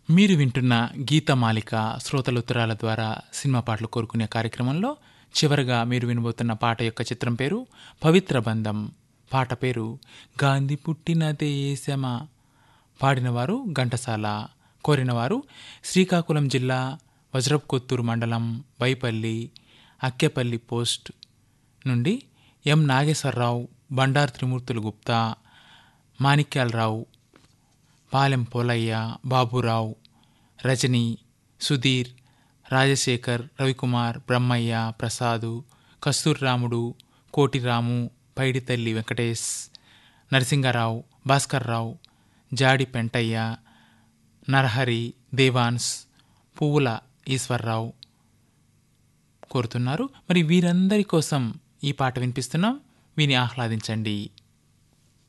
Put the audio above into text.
మీరు వింటున్న గీతమాలిక శ్రోతల ఉత్తరాల ద్వారా సినిమా పాటలు కోరుకునే కార్యక్రమంలో చివరగా మీరు వినబోతున్న పాట యొక్క చిత్రం పేరు పవిత్ర బంధం పాట పేరు గాంధీ పుట్టిన దేశమా పాడినవారు ఘంటసాల కోరినవారు శ్రీకాకుళం జిల్లా వజ్రపు కొత్తూరు మండలం బైపల్లి అక్కెపల్లి పోస్ట్ నుండి ఎం నాగేశ్వరరావు బండారు త్రిమూర్తులు గుప్తా మాణిక్యాలరావు పాలెం పోలయ్య బాబురావు రజని సుధీర్ రాజశేఖర్ రవికుమార్ బ్రహ్మయ్య ప్రసాదు కస్తూర్రాముడు కోటిరాము పైడితల్లి వెంకటేష్ నరసింగారావు భాస్కర్రావు జాడి పెంటయ్య నరహరి దేవాన్స్ పువ్వుల ఈశ్వర్రావు కోరుతున్నారు మరి వీరందరి కోసం ఈ పాట వినిపిస్తున్నాం విని ఆహ్లాదించండి